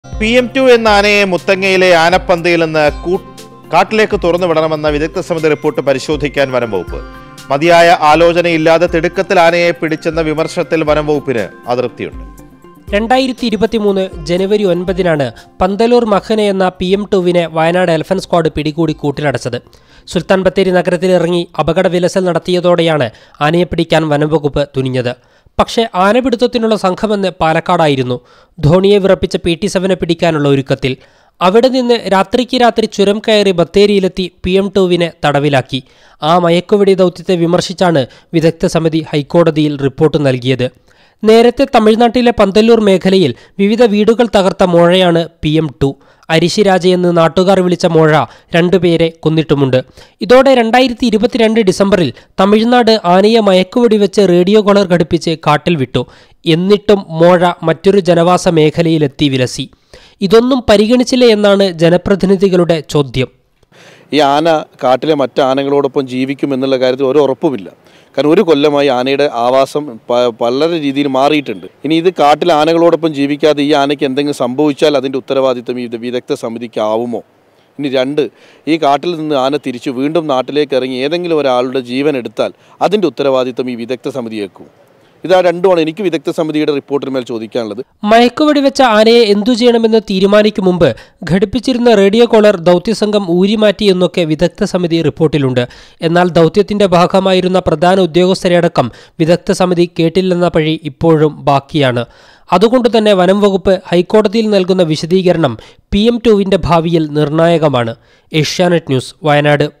P M to എന്ന ആനയെ മുത്തങ്ങയിലെ ആനപ്പന്തയിൽ നിന്ന് കൂ- കാട്ടിലേക്ക് തുറന്നു വിടണമെന്ന വിദഗ്ധ സമിതി റിപ്പോർട്ട് പരിശോധിക്കാൻ വനം വകുപ്പ് മതിയായ ആലോചനയില്ലാതെ തിടുക്കത്തിൽ ആനയെ പിടിച്ചെന്ന വിമർശനത്തിൽ വനം വകുപ്പിന് അതൃപ്തിയുണ്ട് രണ്ടായിരത്തി ഇരുപത്തിമൂന്ന് ജനുവരി ഒൻപതിനാണ് പന്തലൂർ മഖന എന്ന പി എം ടുവിനെ വയനാട് എലഫന്റ് സ്ക്വാഡ് പിടികൂടി കൂട്ടിലടച്ചത് സുൽത്താൻ ബത്തേരി നഗരത്തിലിറങ്ങി അപകട വിലസൽ നടത്തിയതോടെയാണ് ആനയെ പിടിക്കാൻ വനംവകുപ്പ് തുനിഞ്ഞത് പക്ഷേ ആനപിടുത്തത്തിനുള്ള സംഘമെന്ന് പാലക്കാടായിരുന്നു ധോണിയെ വിറപ്പിച്ച പി ടി സെവനെ പിടിക്കാനുള്ള ഒരുക്കത്തിൽ അവിടെ നിന്ന് രാത്രിക്ക് രാത്രി ചുരം കയറി ബത്തേരിയിലെത്തി പി എം ടുവിനെ തടവിലാക്കി ആ മയക്കുവെടി ദൗത്യത്തെ വിമർശിച്ചാണ് വിദഗ്ധ സമിതി ഹൈക്കോടതിയിൽ റിപ്പോർട്ട് നൽകിയത് നേരത്തെ തമിഴ്നാട്ടിലെ പന്തല്ലൂർ മേഖലയിൽ വിവിധ വീടുകൾ തകർത്ത മോഴയാണ് പി എം ടു അരിശിരാജ എന്ന് നാട്ടുകാർ വിളിച്ച മോഴ രണ്ടുപേരെ കൊന്നിട്ടുമുണ്ട് ഇതോടെ രണ്ടായിരത്തി ഇരുപത്തിരണ്ട് ഡിസംബറിൽ തമിഴ്നാട് ആനയെ മയക്കുവെടി വെച്ച് റേഡിയോ കോളർ ഘടിപ്പിച്ച് കാട്ടിൽ വിട്ടു എന്നിട്ടും മോഴ മറ്റൊരു ജനവാസ മേഖലയിലെത്തി വിലസി ഇതൊന്നും പരിഗണിച്ചില്ല എന്നാണ് ജനപ്രതിനിധികളുടെ ചോദ്യം ഈ ആന കാട്ടിലെ മറ്റ് ആനകളോടൊപ്പം ജീവിക്കും എന്നുള്ള കാര്യത്തിൽ ഒരു ഉറപ്പുമില്ല കാരണം ഒരു കൊല്ലമായി ആനയുടെ ആവാസം പ- വളരെ രീതിയിൽ മാറിയിട്ടുണ്ട് ഇനി ഇത് കാട്ടിലെ ആനകളോടൊപ്പം ജീവിക്കാതെ ഈ ആനയ്ക്ക് എന്തെങ്കിലും സംഭവിച്ചാൽ അതിൻ്റെ ഉത്തരവാദിത്തം ഈ വിദഗ്ധ സമിതിക്ക് ആവുമോ ഇനി രണ്ട് ഈ കാട്ടിൽ നിന്ന് ആന തിരിച്ചു വീണ്ടും നാട്ടിലേക്ക് ഇറങ്ങി ഏതെങ്കിലും ഒരാളുടെ ജീവൻ എടുത്താൽ അതിൻ്റെ ഉത്തരവാദിത്തം ഈ വിദഗ്ധ സമിതി ഏക്കും ഇതാ രണ്ടുമാണ് എനിക്ക് വിദഗ്ധ സമിതിയുടെ റിപ്പോർട്ടിന് മേൽ ചോദിക്കാനുള്ളത് മയക്കുവെടി വെച്ച ആനയെ എന്തു ചെയ്യണമെന്ന് തീരുമാനിക്കും മുമ്പ് ഘടിപ്പിച്ചിരുന്ന റേഡിയോ കോളർ ദൗത്യസംഘം ഊരിമാറ്റി എന്നൊക്കെ വിദഗ്ധ സമിതി റിപ്പോർട്ടിലുണ്ട് എന്നാൽ ദൗത്യത്തിന്റെ ഭാഗമായിരുന്ന പ്രധാന ഉദ്യോഗസ്ഥരെയടക്കം വിദഗ്ധ സമിതി കേട്ടില്ലെന്ന പഴി ഇപ്പോഴും ബാക്കിയാണ് അതുകൊണ്ട് തന്നെ വനം വകുപ്പ് ഹൈക്കോടതിയിൽ നൽകുന്ന വിശദീകരണം പി എം ടുവിന്റെ ഭാവിയിൽ നിർണായകമാണ് ഏഷ്യാനെറ്റ് ന്യൂസ് വയനാട്